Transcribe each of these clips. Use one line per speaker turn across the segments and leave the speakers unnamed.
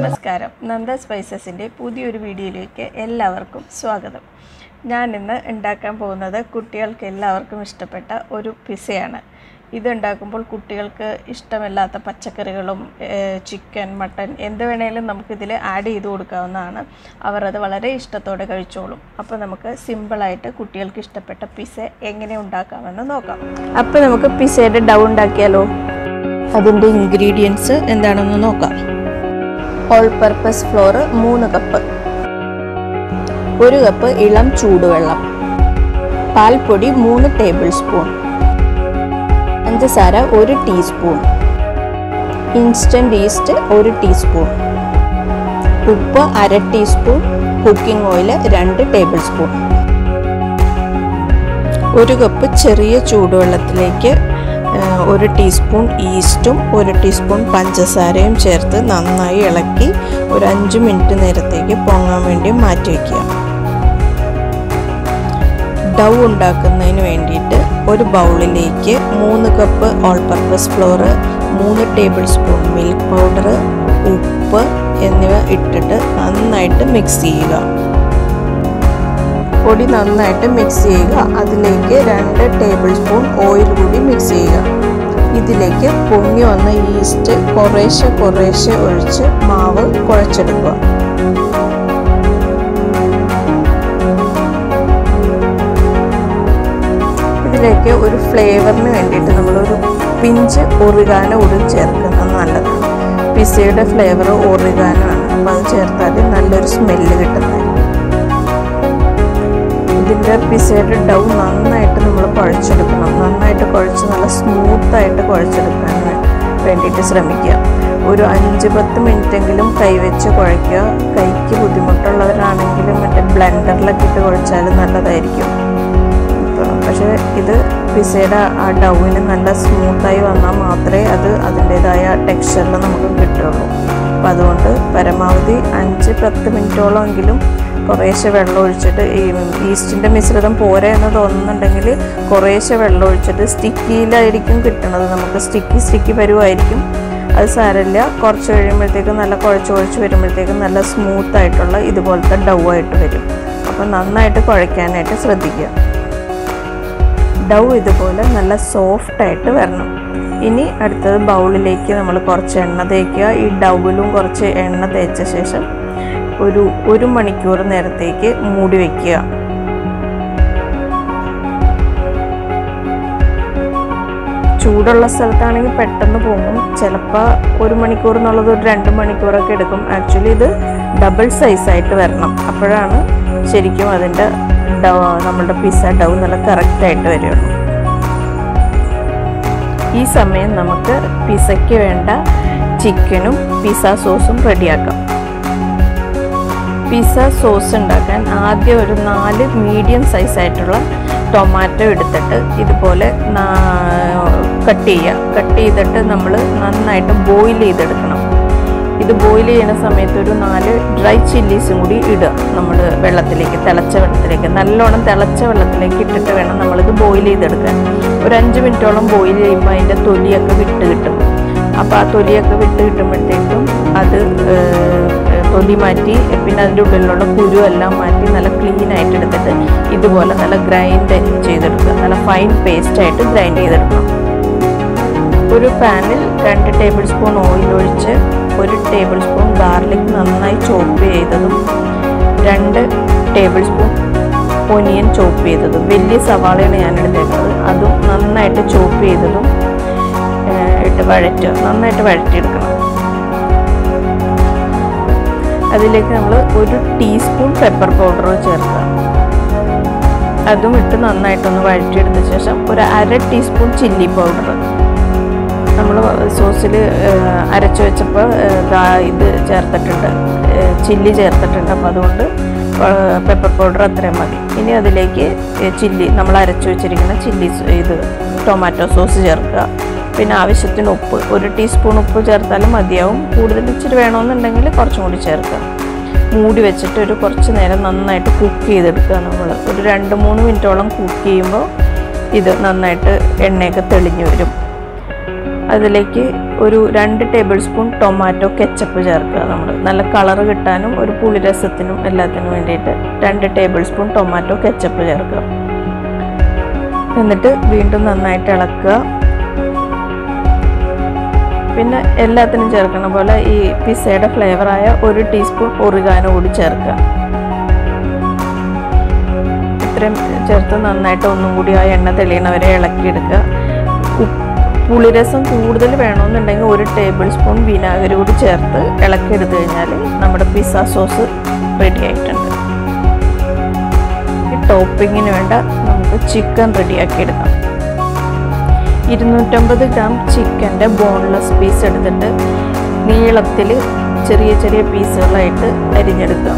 നമസ്കാരം നന്ദ സ്പൈസസിൻ്റെ പുതിയൊരു വീഡിയോയിലേക്ക് എല്ലാവർക്കും സ്വാഗതം ഞാൻ ഇന്ന് ഉണ്ടാക്കാൻ പോകുന്നത് കുട്ടികൾക്ക് എല്ലാവർക്കും ഇഷ്ടപ്പെട്ട ഒരു പിസയാണ് ഇത് ഉണ്ടാക്കുമ്പോൾ കുട്ടികൾക്ക് ഇഷ്ടമില്ലാത്ത പച്ചക്കറികളും ചിക്കൻ മട്ടൻ എന്ത് വേണേലും നമുക്കിതിൽ ആഡ് ചെയ്ത് കൊടുക്കാവുന്നതാണ് അവർ അത് വളരെ ഇഷ്ടത്തോടെ കഴിച്ചോളും അപ്പോൾ നമുക്ക് സിമ്പിളായിട്ട് കുട്ടികൾക്ക് ഇഷ്ടപ്പെട്ട പിസ എങ്ങനെ ഉണ്ടാക്കാമെന്ന് നോക്കാം അപ്പോൾ നമുക്ക് പിസയുടെ ഡൗ ഉണ്ടാക്കിയാലോ അതിൻ്റെ ഇൻഗ്രീഡിയൻസ് എന്താണെന്ന് നോക്കാം ഓൾ പർപ്പസ് ഫ്ലോർ മൂന്ന് കപ്പ് ഒരു കപ്പ് ഇളം ചൂടുവെള്ളം പാൽപ്പൊടി മൂന്ന് ടേബിൾ സ്പൂൺ പഞ്ചസാര ഒരു ടീസ്പൂൺ ഇൻസ്റ്റൻറ്റ് ഈസ്റ്റ് ഒരു ടീസ്പൂൺ ഉപ്പ് അര ടീസ്പൂൺ കുക്കിംഗ് ഓയിൽ രണ്ട് ടേബിൾ സ്പൂൺ ഒരു കപ്പ് ചെറിയ ചൂടുവെള്ളത്തിലേക്ക് ഒരു ടീസ്പൂൺ ഈസ്റ്റും ഒരു ടീസ്പൂൺ പഞ്ചസാരയും ചേർത്ത് നന്നായി ഇളക്കി ഒരു അഞ്ച് മിനിറ്റ് നേരത്തേക്ക് പൊങ്ങാൻ വേണ്ടി മാറ്റി വയ്ക്കുക ഡൗ ഉണ്ടാക്കുന്നതിന് വേണ്ടിയിട്ട് ഒരു ബൗളിലേക്ക് മൂന്ന് കപ്പ് ഓൾ പർപ്പസ് ഫ്ലോർ മൂന്ന് ടേബിൾ സ്പൂൺ മിൽക്ക് പൗഡർ ഉപ്പ് എന്നിവ ഇട്ടിട്ട് നന്നായിട്ട് മിക്സ് ചെയ്യുക പൊടി നന്നായിട്ട് മിക്സ് ചെയ്യുക അതിലേക്ക് രണ്ട് ടേബിൾ സ്പൂൺ ഓയിൽ കൂടി മിക്സ് ചെയ്യുക ഇതിലേക്ക് പൊങ്ങി വന്ന ഈസ്റ്റ് കുറേശ്ശെ കുറേശ്ശെ ഒഴിച്ച് മാവ് കുഴച്ചെടുക്കുക ഇതിലേക്ക് ഒരു ഫ്ലേവറിന് വേണ്ടിയിട്ട് നമ്മളൊരു പിഞ്ച് ഒറിഗാന കൂടി ചേർക്കുന്നത് നല്ലതാണ് പിസയുടെ ഫ്ലേവർ ഒറിഗാനോ ആണ് അപ്പോൾ അത് ചേർത്താൽ നല്ലൊരു സ്മെല്ല് കിട്ടുന്നതായിരിക്കും ഇതിൻ്റെ പിസയുടെ ഡൗ നന്നായിട്ട് നമ്മൾ കുഴച്ചെടുക്കണം നന്നായിട്ട് കുഴച്ച് നല്ല സ്മൂത്തായിട്ട് കുഴച്ചെടുക്കാൻ വേണ്ടിയിട്ട് ശ്രമിക്കുക ഒരു അഞ്ച് പത്ത് മിനിറ്റെങ്കിലും കൈവച്ച് കുഴയ്ക്കുക കൈക്ക് ബുദ്ധിമുട്ടുള്ളവരാണെങ്കിലും മറ്റേ ബ്ലെൻഡറിലൊക്കെ ഇട്ട് കുഴച്ചാൽ നല്ലതായിരിക്കും പക്ഷേ ഇത് പിസയുടെ ആ ഡൗവിന് നല്ല സ്മൂത്തായി വന്നാൽ മാത്രമേ അത് അതിൻ്റേതായ ടെക്സ്ചറിൽ നമുക്ക് കിട്ടുള്ളൂ അപ്പം അതുകൊണ്ട് പരമാവധി അഞ്ച് പത്ത് മിനിറ്റോളമെങ്കിലും കുറേശ്ശെ വെള്ളം ഒഴിച്ചിട്ട് ഈ ഈസ്റ്റിൻ്റെ മിശ്രിതം പോരാ എന്ന് തോന്നുന്നുണ്ടെങ്കിൽ കുറേശ്ശെ വെള്ളം ഒഴിച്ചിട്ട് സ്റ്റിക്കിയിലായിരിക്കും കിട്ടുന്നത് നമുക്ക് സ്റ്റിക്കി സ്റ്റിക്കി പരുവായിരിക്കും അത് സാരമില്ല കുറച്ച് കഴിയുമ്പോഴത്തേക്കും നല്ല കുഴച്ച് കുഴച്ച് വരുമ്പോഴത്തേക്കും നല്ല സ്മൂത്ത് ആയിട്ടുള്ള ഇതുപോലത്തെ ഡൗ ആയിട്ട് വരും അപ്പം നന്നായിട്ട് കുഴയ്ക്കാനായിട്ട് ശ്രദ്ധിക്കുക ഡൗ ഇതുപോലെ നല്ല സോഫ്റ്റായിട്ട് വരണം ഇനി അടുത്തത് ബൗളിലേക്ക് നമ്മൾ കുറച്ച് എണ്ണ തേക്കുക ഈ ഡൗവിലും കുറച്ച് എണ്ണ തേച്ച ശേഷം ഒരു ഒരു മണിക്കൂർ നേരത്തേക്ക് മൂടി വയ്ക്കുക ചൂടുള്ള സ്ഥലത്താണെങ്കിൽ പെട്ടെന്ന് പോകും ചിലപ്പോൾ ഒരു മണിക്കൂർ എന്നുള്ളത് ഒരു രണ്ട് മണിക്കൂറൊക്കെ എടുക്കും ആക്ച്വലി ഇത് ഡബിൾ സൈസായിട്ട് വരണം അപ്പോഴാണ് ശരിക്കും അതിൻ്റെ ഡൗ നമ്മളുടെ പിസ്സ ഡൗ നല്ല കറക്റ്റായിട്ട് വരുള്ളൂ ഈ സമയം നമുക്ക് പിസയ്ക്ക് വേണ്ട ചിക്കനും പിസ്സ സോസും റെഡിയാക്കാം പിസ്സ സോസ് ഉണ്ടാക്കാൻ ആദ്യം ഒരു നാല് മീഡിയം സൈസായിട്ടുള്ള ടൊമാറ്റോ എടുത്തിട്ട് ഇതുപോലെ കട്ട് ചെയ്യുക കട്ട് ചെയ്തിട്ട് നമ്മൾ നന്നായിട്ട് ബോയിൽ ചെയ്തെടുക്കണം ഇത് ബോയിൽ ചെയ്യുന്ന സമയത്ത് ഒരു നാല് ഡ്രൈ ചില്ലീസും കൂടി ഇടുക നമ്മൾ വെള്ളത്തിലേക്ക് തിളച്ച വെള്ളത്തിലേക്ക് നല്ലോണം തിളച്ച വെള്ളത്തിലേക്ക് ഇട്ടിട്ട് വേണം നമ്മളിത് ബോയിൽ ചെയ്തെടുക്കാൻ ഒരു അഞ്ച് മിനിറ്റോളം ബോയിൽ ചെയ്യുമ്പോൾ അതിൻ്റെ തൊലിയൊക്കെ വിട്ട് കിട്ടും അപ്പോൾ ആ തൊലിയൊക്കെ വിട്ട് കിട്ടുമ്പോഴത്തേക്കും അത് തൊലി മാറ്റി പിന്നെ അതിൻ്റെ ഉള്ളിലുള്ള കുരു എല്ലാം മാറ്റി നല്ല ക്ലീൻ ആയിട്ട് എടുത്തിട്ട് ഇതുപോലെ നല്ല ഗ്രൈൻഡ് ചെയ്തെടുക്കുക നല്ല ഫൈൻ പേസ്റ്റായിട്ട് ഗ്രൈൻഡ് ചെയ്തെടുക്കണം ഒരു പാനിൽ രണ്ട് ടേബിൾ സ്പൂൺ ഓയിൽ ഒഴിച്ച് ഒരു ടേബിൾ സ്പൂൺ ഗാർലിക് നന്നായി ചോപ്പ് ചെയ്തതും രണ്ട് ടേബിൾ സ്പൂൺ ഒനിയൻ ചോപ്പ് ചെയ്തതും വലിയ സവാളയാണ് ഞാൻ എടുത്തേക്കുന്നത് അതും നന്നായിട്ട് ചോപ്പ് ചെയ്തതും ഇട്ട് വഴറ്റുക നന്നായിട്ട് വഴറ്റിയെടുക്കണം അതിലേക്ക് നമ്മൾ ഒരു ടീസ്പൂൺ പെപ്പർ പൗഡർ ചേർക്കുക അതും ഇട്ട് നന്നായിട്ടൊന്ന് വഴറ്റിയെടുത്ത ശേഷം ഒരു അര ടീസ്പൂൺ ചില്ലി പൗഡർ നമ്മൾ സോസിൽ അരച്ചു വെച്ചപ്പോൾ ഇത് ചേർത്തിട്ടുണ്ട് ചില്ലി ചേർത്തിട്ടുണ്ട് അപ്പോൾ അതുകൊണ്ട് പെപ്പർ പൗഡർ അത്രയും മതി ഇനി അതിലേക്ക് ചില്ലി നമ്മൾ അരച്ചു വെച്ചിരിക്കുന്ന ചില്ലി ഇത് ടൊമാറ്റോ സോസ് ചേർക്കുക പിന്നെ ആവശ്യത്തിന് ഉപ്പ് ഒരു ടീസ്പൂൺ ഉപ്പ് ചേർത്താലും മതിയാവും കൂടുതൽ ഇച്ചിരി വേണമെന്നുണ്ടെങ്കിൽ കുറച്ചും കൂടി ചേർക്കുക മൂടി വെച്ചിട്ട് ഒരു കുറച്ച് നേരം നന്നായിട്ട് കുക്ക് ചെയ്തെടുക്കുക നമ്മൾ ഒരു രണ്ട് മൂന്ന് മിനിറ്റോളം കുക്ക് ചെയ്യുമ്പോൾ ഇത് നന്നായിട്ട് എണ്ണയൊക്കെ തെളിഞ്ഞു വരും അതിലേക്ക് ഒരു രണ്ട് ടേബിൾ സ്പൂൺ ടൊമാറ്റോ കെച്ചപ്പ് ചേർക്കുക നമ്മൾ നല്ല കളർ കിട്ടാനും ഒരു പുളിരസത്തിനും എല്ലാത്തിനും വേണ്ടിയിട്ട് രണ്ട് ടേബിൾ സ്പൂൺ ടൊമാറ്റോ കെച്ചപ്പ് ചേർക്കുക എന്നിട്ട് വീണ്ടും നന്നായിട്ട് ഇളക്കുക പിന്നെ എല്ലാത്തിനും ചേർക്കുന്ന പോലെ ഈ പിസയുടെ ഫ്ലേവറായ ഒരു ടീസ്പൂൺ ഒറിഗാനോ കൂടി ചേർക്കുക ഇത്രയും ചേർത്ത് നന്നായിട്ട് ഒന്നും കൂടി ആ എണ്ണ തെളിയണവരെ ഇളക്കിയെടുക്കുക ഉപ്പ് പുളിരസം കൂടുതൽ വേണമെന്നുണ്ടെങ്കിൽ ഒരു ടേബിൾ സ്പൂൺ വിനാഗിരി കൂടി ചേർത്ത് ഇളക്കിയെടുത്ത് കഴിഞ്ഞാൽ നമ്മുടെ പിസ്സ സോസ് റെഡി ആയിട്ടുണ്ട് ഈ ടോപ്പിങ്ങിന് വേണ്ട നമുക്ക് ചിക്കൻ റെഡിയാക്കി എടുക്കാം ഇരുന്നൂറ്റമ്പത് ഗ്രാം ചിക്കൻ്റെ ബോൺലെസ് പീസ് എടുത്തിട്ട് നീളത്തിൽ ചെറിയ ചെറിയ പീസുകളായിട്ട് അരിഞ്ഞെടുക്കാം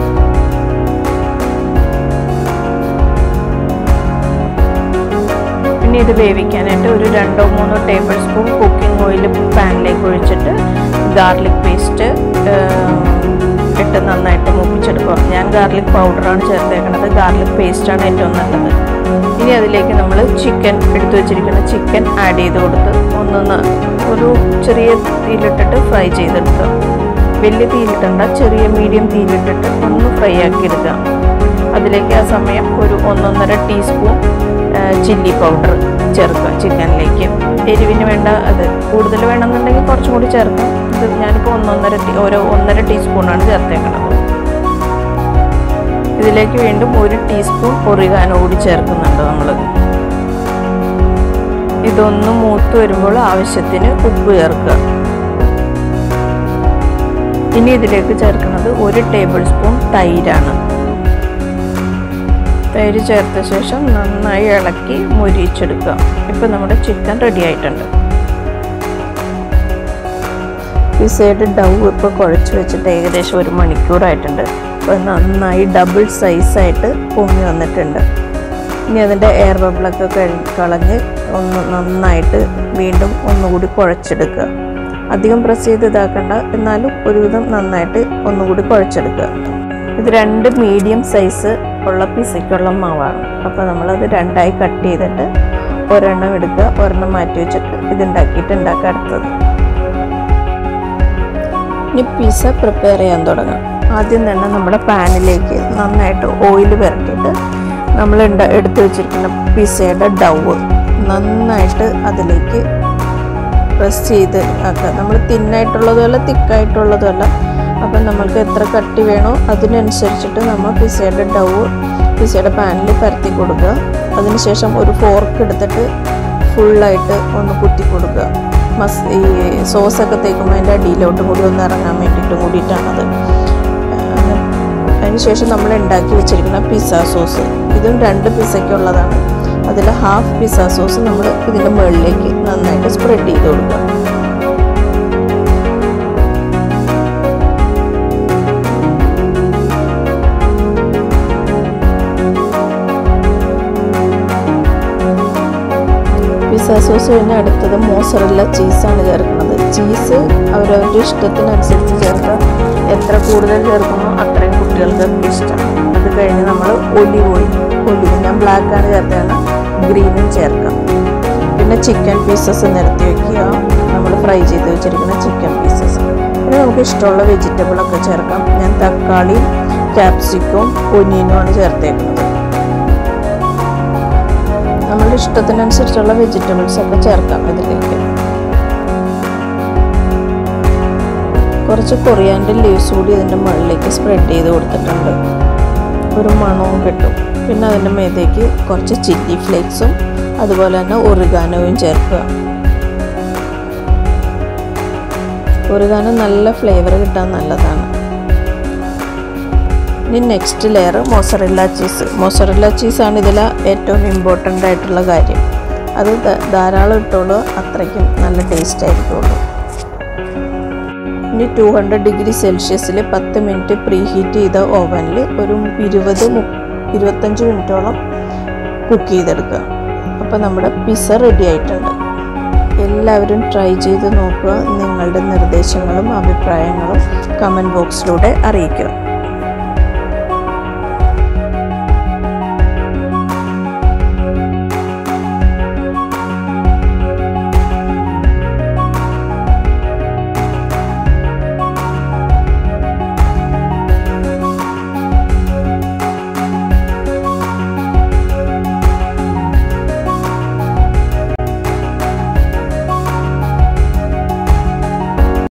പിന്നെ ഇത് വേവിക്കാനായിട്ട് ഒരു രണ്ടോ മൂന്നോ ടേബിൾ സ്പൂൺ കുക്കിംഗ് ഓയിൽ പാനിലേക്ക് ഒഴിച്ചിട്ട് ഗാർലിക് പേസ്റ്റ് ഇട്ട് നന്നായിട്ട് മൂപ്പിച്ചെടുക്കുക ഞാൻ ഗാർലിക് പൗഡറാണ് ചേർത്തേക്കുന്നത് ഗാർലിക് പേസ്റ്റാണ് ഏറ്റവും നല്ലത് ഇനി അതിലേക്ക് നമ്മൾ ചിക്കൻ എടുത്തു വെച്ചിരിക്കുന്ന ചിക്കൻ ആഡ് ചെയ്ത് കൊടുത്ത് ഒന്ന് ഒരു ചെറിയ തീയിലിട്ടിട്ട് ഫ്രൈ ചെയ്തെടുക്കുക വലിയ തീയിലിട്ടണ്ട ചെറിയ മീഡിയം തീയിലിട്ടിട്ട് ഒന്ന് ഫ്രൈ ആക്കി എടുക്കുക അതിലേക്ക് ആ സമയം ഒരു ഒന്നൊന്നര ടീസ്പൂൺ ചില്ലി പൗഡർ ചേർക്കുക ചിക്കനിലേക്ക് എരിവിന് വേണ്ട അത് കൂടുതൽ വേണമെന്നുണ്ടെങ്കിൽ കുറച്ചും കൂടി ചേർക്കാം ഇത് ഞാനിപ്പോൾ ഒന്നൊന്നര ടീ ഓരോ ഒന്നര ടീസ്പൂണാണ് ചേർത്തേക്കുന്നത് ഇതിലേക്ക് വീണ്ടും ഒരു ടീസ്പൂൺ ഒറിഗാനോ കൂടി ചേർക്കുന്നുണ്ട് നമ്മൾ ഇതൊന്ന് മൂത്ത് വരുമ്പോൾ ആവശ്യത്തിന് ഉപ്പ് ചേർക്കുക ഇനി ഇതിലേക്ക് ചേർക്കുന്നത് ഒരു ടേബിൾ സ്പൂൺ തൈരാണ് തൈര് ചേർത്ത ശേഷം നന്നായി ഇളക്കി മുരിച്ചെടുക്കുക ഇപ്പം നമ്മുടെ ചിക്കൻ റെഡി ആയിട്ടുണ്ട് പിസയുടെ ഡൗ ഇപ്പോൾ കുഴച്ച് വെച്ചിട്ട് ഏകദേശം ഒരു മണിക്കൂറായിട്ടുണ്ട് അപ്പോൾ നന്നായി ഡബിൾ സൈസായിട്ട് പൊങ്ങി വന്നിട്ടുണ്ട് ഇനി അതിൻ്റെ എയർ ബബിളൊക്കെ കഴി കളഞ്ഞ് ഒന്ന് നന്നായിട്ട് വീണ്ടും ഒന്നുകൂടി കുഴച്ചെടുക്കുക അധികം പ്രസ് ചെയ്ത് ഇതാക്കണ്ട എന്നാലും ഒരുവിധം നന്നായിട്ട് ഒന്നുകൂടി കുഴച്ചെടുക്കുക ഇത് രണ്ട് മീഡിയം സൈസ് ഉള്ള പിസയ്ക്കുള്ള മാവാണ് അപ്പോൾ നമ്മളത് രണ്ടായി കട്ട് ചെയ്തിട്ട് ഒരെണ്ണം എടുക്കുക ഒരെണ്ണം മാറ്റി വെച്ചിട്ട് ഇതുണ്ടാക്കിയിട്ട് ഉണ്ടാക്കുക അടുത്തത് ഇനി പിസ പ്രിപ്പയർ ചെയ്യാൻ തുടങ്ങാം ആദ്യം തന്നെ നമ്മുടെ പാനിലേക്ക് നന്നായിട്ട് ഓയിൽ പുരട്ടിയിട്ട് നമ്മൾ എടുത്തു വെച്ചിരിക്കുന്ന പിസയുടെ ഡവ് നന്നായിട്ട് അതിലേക്ക് പ്രസ് ചെയ്ത് ആക്കുക നമ്മൾ തിന്നായിട്ടുള്ളതുമല്ല തിക്കായിട്ടുള്ളതുമല്ല അപ്പം നമ്മൾക്ക് എത്ര കട്ടി വേണോ അതിനനുസരിച്ചിട്ട് നമ്മൾ പിസയുടെ ഡവ് പിസയുടെ പാനിൽ പരത്തി കൊടുക്കുക അതിനുശേഷം ഒരു ഫോർക്ക് എടുത്തിട്ട് ഫുള്ളായിട്ട് ഒന്ന് കുത്തി കൊടുക്കുക മസ് ഈ സോസൊക്കെ തേക്കുമ്പോൾ അതിൻ്റെ അടിയിലോട്ടും കൂടി ഒന്ന് ഇറങ്ങാൻ വേണ്ടിയിട്ടും കൂടിയിട്ടാണത് അതിനുശേഷം നമ്മൾ ഉണ്ടാക്കി വെച്ചിരിക്കുന്ന പിസ്സ സോസ് ഇതും രണ്ട് പിസ്സയ്ക്കുള്ളതാണ് അതിൽ ഹാഫ് പിസ്സ സോസ് നമ്മൾ ഇതിൻ്റെ മുകളിലേക്ക് നന്നായിട്ട് സ്പ്രെഡ് ചെയ്ത് കൊടുക്കുക പിസ്സ സോസ് കഴിഞ്ഞ് അടുത്തത് മോസറല്ല ചീസാണ് ചേർക്കുന്നത് ചീസ് അവരവരുടെ ഇഷ്ടത്തിനനുസരിച്ച് ചേർക്കുക എത്ര കൂടുതൽ ചേർക്കുന്നോ അത്രയും കുട്ടികൾക്ക് ഇഷ്ടമാണ് അത് കഴിഞ്ഞ് നമ്മൾ ഒലിവ് ഓയിൽ ഒലിവ് ഞാൻ ബ്ലാക്കാണ് ചേർത്താണ് ഗ്രീനും ചേർക്കാം പിന്നെ ചിക്കൻ പീസസ് നിരത്തി വയ്ക്കുക നമ്മൾ ഫ്രൈ ചെയ്ത് വെച്ചിരിക്കുന്ന ചിക്കൻ പീസസ് പിന്നെ നമുക്ക് ഇഷ്ടമുള്ള വെജിറ്റബിളൊക്കെ ചേർക്കാം ഞാൻ തക്കാളിയും ക്യാപ്സിക്കവും ഒനിയനുമാണ് ചേർത്തേക്കുന്നത് നമ്മുടെ ഇഷ്ടത്തിനനുസരിച്ചുള്ള വെജിറ്റബിൾസ് ഒക്കെ ചേർക്കാം ഇതിലേക്ക് കുറച്ച് കൊറിയാൻ്റെ ലീവ്സ് കൂടി ഇതിൻ്റെ മുകളിലേക്ക് സ്പ്രെഡ് ചെയ്ത് കൊടുത്തിട്ടുണ്ട് ഒരു മണവും കിട്ടും പിന്നെ അതിൻ്റെ മേതേക്ക് കുറച്ച് ചില്ലി ഫ്ലേക്സും അതുപോലെ തന്നെ ഒറിഗാനോയും ചേർക്കുക ഒറിഗാനോ നല്ല ഫ്ലേവർ കിട്ടാൻ നല്ലതാണ് ഇനി next layer mozzarella cheese mozzarella ചീസാണ് ഇതിൽ ഏറ്റവും ഇമ്പോർട്ടൻ്റ് ആയിട്ടുള്ള കാര്യം അത് ധാരാളം ഇട്ടോളൂ അത്രയ്ക്കും നല്ല ടേസ്റ്റ് ആയിരിക്കുള്ളൂ ഇനി ടു ഹൺഡ്രഡ് ഡിഗ്രി സെൽഷ്യസിൽ പത്ത് മിനിറ്റ് പ്രീ ഹീറ്റ് ചെയ്ത ഓവനിൽ ഒരു ഇരുപത് ഇരുപത്തഞ്ച് മിനിറ്റോളം കുക്ക് ചെയ്തെടുക്കുക അപ്പോൾ നമ്മുടെ പിസ്സ റെഡി ആയിട്ടുണ്ട് എല്ലാവരും ട്രൈ ചെയ്ത് നോക്കുക നിങ്ങളുടെ നിർദ്ദേശങ്ങളും അഭിപ്രായങ്ങളും കമൻറ്റ് ബോക്സിലൂടെ അറിയിക്കുക